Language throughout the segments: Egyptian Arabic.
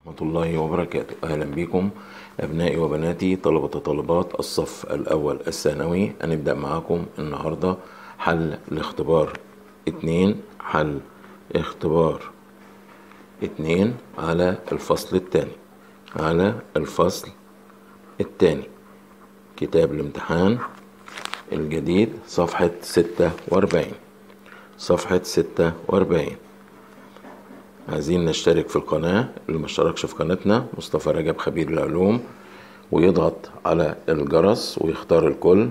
ورحمة الله وبركاته أهلا بكم أبنائي وبناتي طلبة وطالبات الصف الأول الثانوي هنبدأ معاكم النهاردة حل الاختبار اتنين حل اختبار اتنين على الفصل الثاني على الفصل الثاني كتاب الامتحان الجديد صفحة ستة وأربعين صفحة ستة وأربعين عايزين نشترك في القناة اللي ما اشتركش في قناتنا مصطفى رجب خبير العلوم ويضغط على الجرس ويختار الكل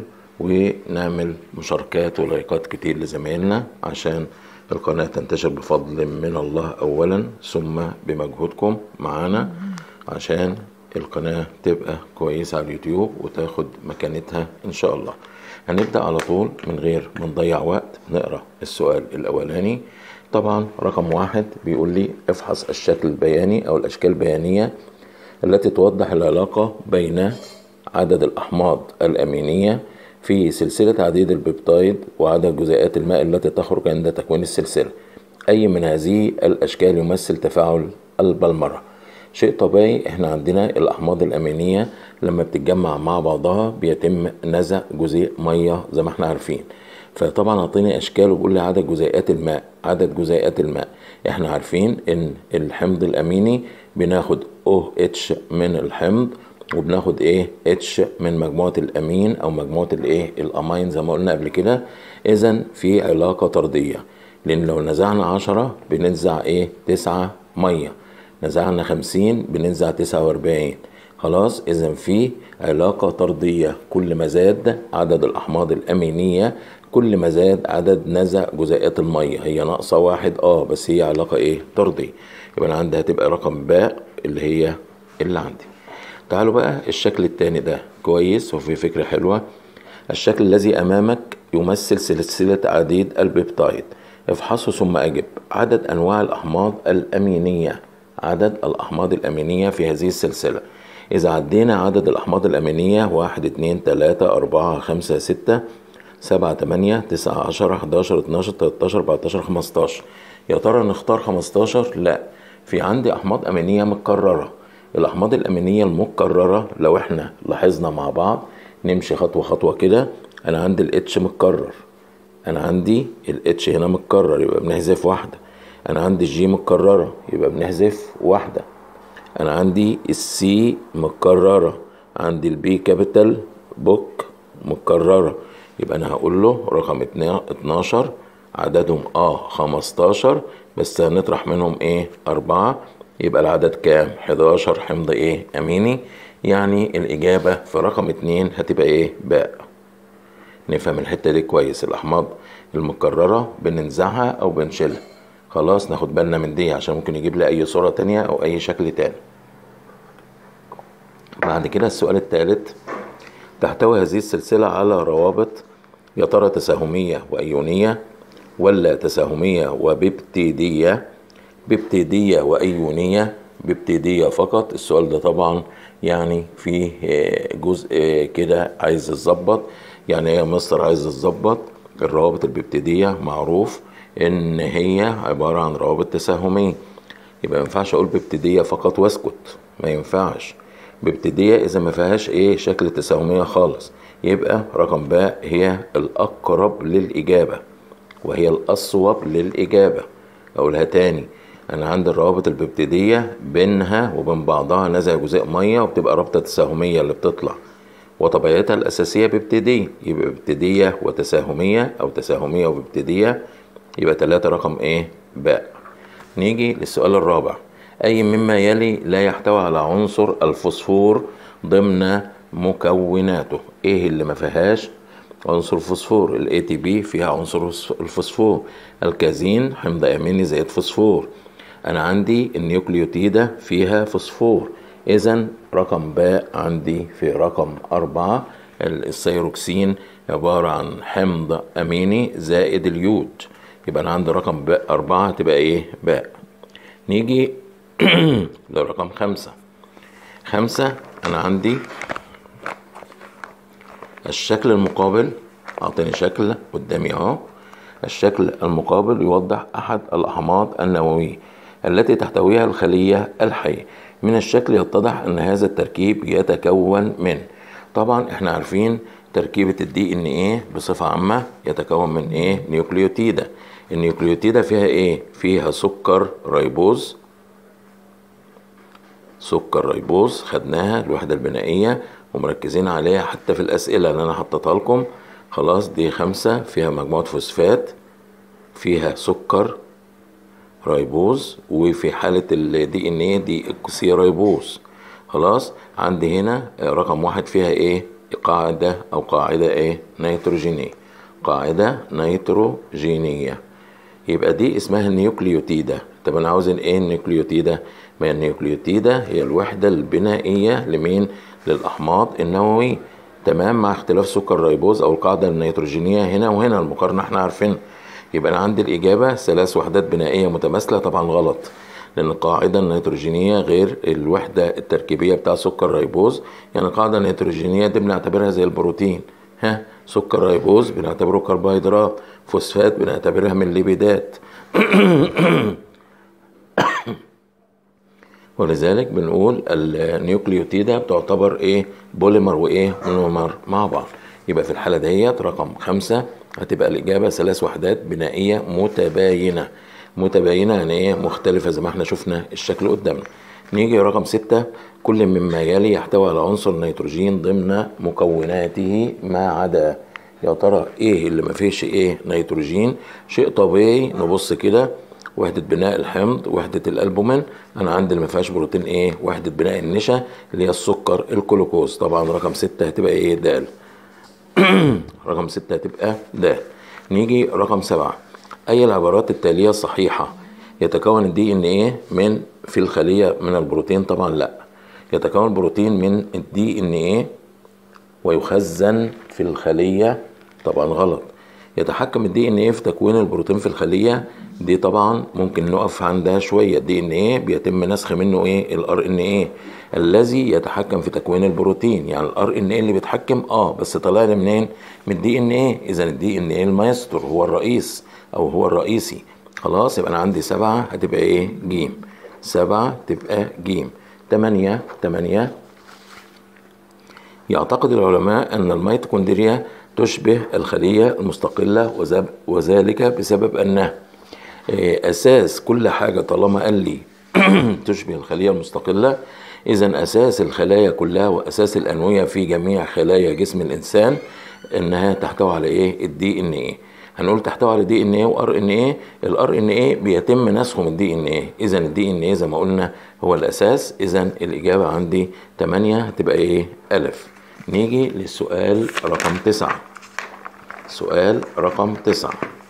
ونعمل مشاركات ولايكات كتير لزمايلنا عشان القناة تنتشر بفضل من الله أولا ثم بمجهودكم معانا عشان القناة تبقى كويسة على اليوتيوب وتاخد مكانتها إن شاء الله هنبدأ على طول من غير ما نضيع وقت نقرأ السؤال الأولاني طبعا رقم واحد بيقول لي افحص الشكل البياني أو الأشكال البيانية التي توضح العلاقة بين عدد الأحماض الأمينية في سلسلة عديد البيبتايد وعدد جزيئات الماء التي تخرج عند تكوين السلسلة أي من هذه الأشكال يمثل تفاعل البلمرة شيء طبيعي احنا عندنا الأحماض الأمينية لما بتتجمع مع بعضها بيتم نزع جزيء مية زي ما احنا عارفين فطبعا اعطيني اشكال وبيقول لي عدد جزيئات الماء عدد جزيئات الماء احنا عارفين ان الحمض الاميني بناخد او اتش من الحمض وبناخد ايه اتش من مجموعه الامين او مجموعه الايه الامين زي ما قلنا قبل كده اذا في علاقه طرديه لان لو نزعنا عشرة بننزع ايه تسعة ميه نزعنا خمسين بننزع تسعة واربعين خلاص اذا في علاقة طردية كل ما زاد عدد الاحماض الامينية كل ما زاد عدد نزع جزيئات المية هي ناقصة واحد اه بس هي علاقة ايه طردية يبقى انا عندي هتبقى رقم باء اللي هي اللي عندي تعالوا بقى الشكل التاني ده كويس وفي فكرة حلوة الشكل الذي امامك يمثل سلسلة عديد البيبتايد افحصه ثم اجب عدد انواع الاحماض الامينية عدد الاحماض الامينية في هذه السلسلة إذا عدينا عدد الأحماض الأمينية واحد اتنين تلاتة أربعة خمسة ستة سبعة تمانية تسعة عشرة حداشر اتناشر تلاتاشر أربعتاشر خمستاشر يا ترى نختار خمستاشر؟ لأ في عندي أحماض أمينية متكررة الأحماض الأمينية المتكررة لو احنا لاحظنا مع بعض نمشي خطوة خطوة كده أنا عندي الاتش متكرر أنا عندي الاتش هنا متكرر يبقى بنحذف واحدة أنا عندي الجي متكررة يبقى بنحذف واحدة انا عندي السي مكررة عندي البي كابيتال بوك مكررة يبقى انا هقول له رقم 12 عددهم اه 15 بس هنطرح منهم ايه أربعة يبقى العدد كام 11 حمض ايه اميني يعني الاجابة في رقم اتنين هتبقى ايه باء نفهم الحتة دي كويس الاحماض المكررة بننزعها او بنشيلها خلاص ناخد بالنا من دي عشان ممكن يجيب لي اي صورة تانية او اي شكل تاني بعد كده السؤال الثالث تحتوي هذه السلسلة على روابط يا ترى تساهمية وأيونية ولا تساهمية وببتيدية ببتيدية وأيونية ببتيدية فقط السؤال ده طبعا يعني فيه جزء كده عايز يتظبط يعني ايه يا مستر عايز يتظبط الروابط الببتيدية معروف ان هي عبارة عن روابط تساهمية يبقى ما ينفعش اقول بابتدية فقط واسكت ما ينفعش بابتدية اذا ما فيهاش ايه شكل تساهمية خالص يبقى رقم باء هي الاقرب للاجابة وهي الاصوب للاجابة اقولها تاني انا عندي الروابط البابتدية بينها وبين بعضها نزع جزيء مية وبتبقى رابطة تساهمية اللي بتطلع وطبيعتها الأساسية بابتدية يبقى بابتدية وتساهمية أو تساهمية وبابتدية يبقى تلاتة رقم ايه باء نيجي للسؤال الرابع اي مما يلي لا يحتوي على عنصر الفوسفور ضمن مكوناته ايه اللي ما فيهاش عنصر الفوسفور الاي تي بي فيها عنصر الفوسفور الكازين حمض اميني زائد فوسفور انا عندي النيوكليوتيدة فيها فوسفور اذا رقم باء عندي في رقم أربعة السيروكسين عبارة عن حمض أميني زائد اليود يبقى أنا عندي رقم باء أربعة تبقى إيه باء نيجي لرقم خمسة خمسة أنا عندي الشكل المقابل أعطيني شكل قدامي أهو الشكل المقابل يوضح أحد الأحماض النووية التي تحتويها الخلية الحية من الشكل يتضح ان هذا التركيب يتكون من طبعا احنا عارفين تركيبة الدي ان ايه بصفة عامة يتكون من ايه نيوكليوتيدا النيوكليوتيدا فيها ايه فيها سكر ريبوز سكر ريبوز خدناها الوحدة البنائية ومركزين عليها حتى في الأسئلة اللي أنا حطيتها لكم خلاص دي خمسة فيها مجموعة فوسفات فيها سكر ريبوز وفي حالة الدي ان ايه دي اكسي ريبوز خلاص عندي هنا رقم واحد فيها ايه قاعدة او قاعدة ايه نيتروجينية قاعدة نيتروجينية يبقى دي اسمها النيوكليوتيدا طب انا عاوز ايه النيوكليوتيدا ما النيوكليوتيدا هي الوحدة البنائية لمين للاحماض النووية تمام مع اختلاف سكر الريبوز او القاعدة النيتروجينية هنا وهنا المقارنة احنا عارفين يبقى انا عندي الاجابة ثلاث وحدات بنائية متماثلة طبعا غلط لان القاعدة النيتروجينية غير الوحدة التركيبية بتاع سكر الريبوز يعني القاعدة النيتروجينية دي بنعتبرها زي البروتين ها سكر ريبوز بنعتبره كربوهيدرات فوسفات بنعتبرها من الليبيدات ولذلك بنقول النيوكليوتيدا بتعتبر ايه بوليمر وايه مونومر مع بعض يبقى في الحالة ديت رقم خمسة هتبقى الإجابة ثلاث وحدات بنائية متباينة متباينة يعني ايه مختلفة زي ما احنا شفنا الشكل قدامنا نيجي رقم ستة كل مما يلي يحتوي على عنصر نيتروجين ضمن مكوناته ما عدا يا ترى ايه اللي ما فيش ايه نيتروجين شيء طبيعي نبص كده وحدة بناء الحمض وحدة الألبومين أنا عندي اللي ما فيهاش بروتين إيه وحدة بناء النشا اللي هي السكر الجلوكوز طبعا رقم ستة هتبقى إيه دال رقم ستة هتبقى د نيجي رقم سبعة أي العبارات التالية صحيحة يتكون الدي ان ايه من في الخلية من البروتين طبعا لا يتكون البروتين من الدي ان ايه ويخزن في الخلية طبعا غلط يتحكم الدي ان ايه في تكوين البروتين في الخلية دي طبعا ممكن نقف عندها شوية الدي ان ايه بيتم نسخ منه ايه الار ان ايه الذي يتحكم في تكوين البروتين يعني الار ان ايه اللي بيتحكم اه بس طلع لي منين من الدي ان ايه اذا الدي ان ايه المايسترو هو الرئيس او هو الرئيسي خلاص يبقى انا عندي سبعة هتبقى ايه جيم سبعة تبقى جيم تمانية تمانية يعتقد العلماء ان الميتوكوندريا تشبه الخلية المستقلة وذلك بسبب أنها أساس كل حاجة طالما قال لي تشبه الخلية المستقلة إذا أساس الخلايا كلها وأساس الأنوية في جميع خلايا جسم الإنسان إنها تحتوي على إيه؟ الدي إن إيه هنقول تحتوي على دي ان ايه وار ان ايه الار ان ايه بيتم نسخه من الدي ان ايه اذا الدي ان ايه زي ما قلنا هو الاساس اذا الاجابه عندي 8 هتبقى ايه الف نيجي للسؤال رقم تسعة سؤال رقم تسعة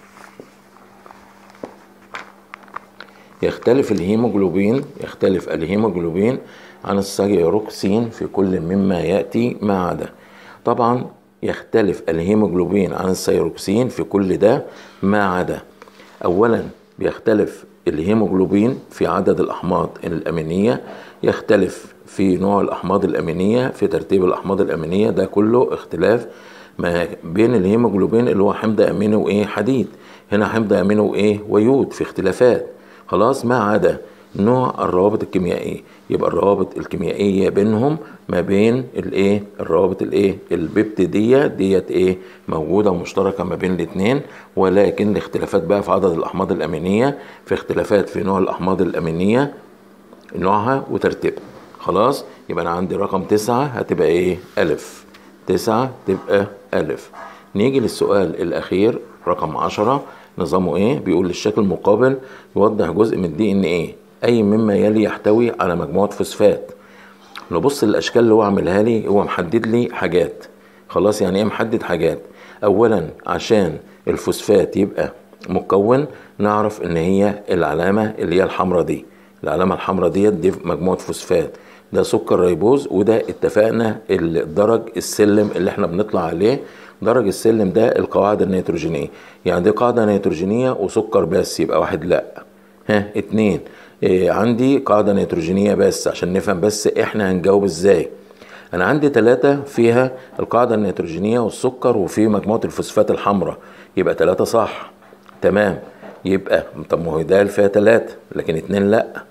يختلف الهيموجلوبين يختلف الهيموجلوبين عن السيروكسين في كل مما يأتي ما عدا طبعا يختلف الهيموجلوبين عن السيروكسين في كل ده ما عدا أولا بيختلف الهيموجلوبين في عدد الأحماض الأمينية يختلف في نوع الأحماض الأمينية في ترتيب الأحماض الأمينية ده كله اختلاف ما بين الهيموجلوبين اللي هو حمض أميني وإيه حديد هنا حمض أميني وإيه ويود في اختلافات خلاص ما عدا نوع الروابط الكيميائية يبقى الروابط الكيميائية بينهم ما بين الايه الروابط الايه البيبتيدية ديت ايه موجودة مشتركة ما بين الاثنين ولكن الاختلافات بقى في عدد الأحماض الأمينية في اختلافات في نوع الأحماض الأمينية نوعها وترتيبها خلاص يبقى أنا عندي رقم تسعة هتبقى ايه ألف تسعة تبقى ألف نيجي للسؤال الأخير رقم عشرة نظامه ايه بيقول للشكل المقابل يوضح جزء من الدي ان ايه اي مما يلي يحتوي على مجموعه فوسفات نبص للاشكال اللي هو عاملها لي هو محدد لي حاجات خلاص يعني ايه محدد حاجات اولا عشان الفوسفات يبقى مكون نعرف ان هي العلامه اللي هي الحمراء دي العلامه الحمراء ديت دي مجموعه فوسفات ده سكر ريبوز وده اتفقنا الدرج السلم اللي احنا بنطلع عليه درج السلم ده القواعد النيتروجينيه يعني دي قاعده نيتروجينيه وسكر بس يبقى واحد لا ها اتنين إيه عندي قاعده نيتروجينيه بس عشان نفهم بس احنا هنجاوب ازاي انا عندي ثلاثة فيها القاعدة النيتروجينية والسكر وفي مجموعة الفوسفات الحمراء يبقى ثلاثة صح تمام يبقى طب ما هو ده فيها ثلاثة لكن اتنين لا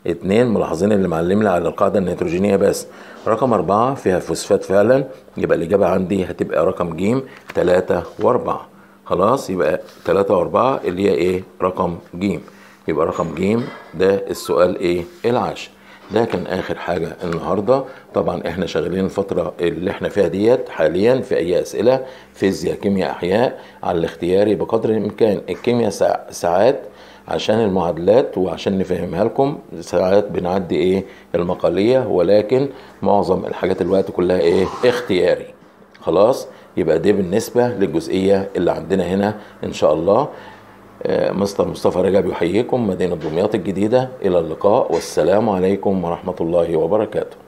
اتنين ملاحظين اللي معلم لي على القاعدة النيتروجينية بس رقم أربعة فيها فوسفات فعلا يبقى الإجابة عندي هتبقى رقم ج تلاتة وأربعة خلاص يبقى تلاتة وأربعة اللي هي إيه رقم ج يبقى رقم ج ده السؤال إيه العاشر ده كان اخر حاجه النهارده طبعا احنا شغالين الفتره اللي احنا فيها ديت حاليا في اي اسئله فيزياء كيمياء احياء على الاختياري بقدر الامكان الكيمياء ساع- ساعات عشان المعادلات وعشان نفهمها لكم ساعات بنعدي ايه المقاليه ولكن معظم الحاجات الوقت كلها ايه اختياري خلاص يبقى دي بالنسبه للجزئيه اللي عندنا هنا ان شاء الله آه، مستر مصطفى رجب يحييكم مدينة دمياط الجديدة إلى اللقاء والسلام عليكم ورحمة الله وبركاته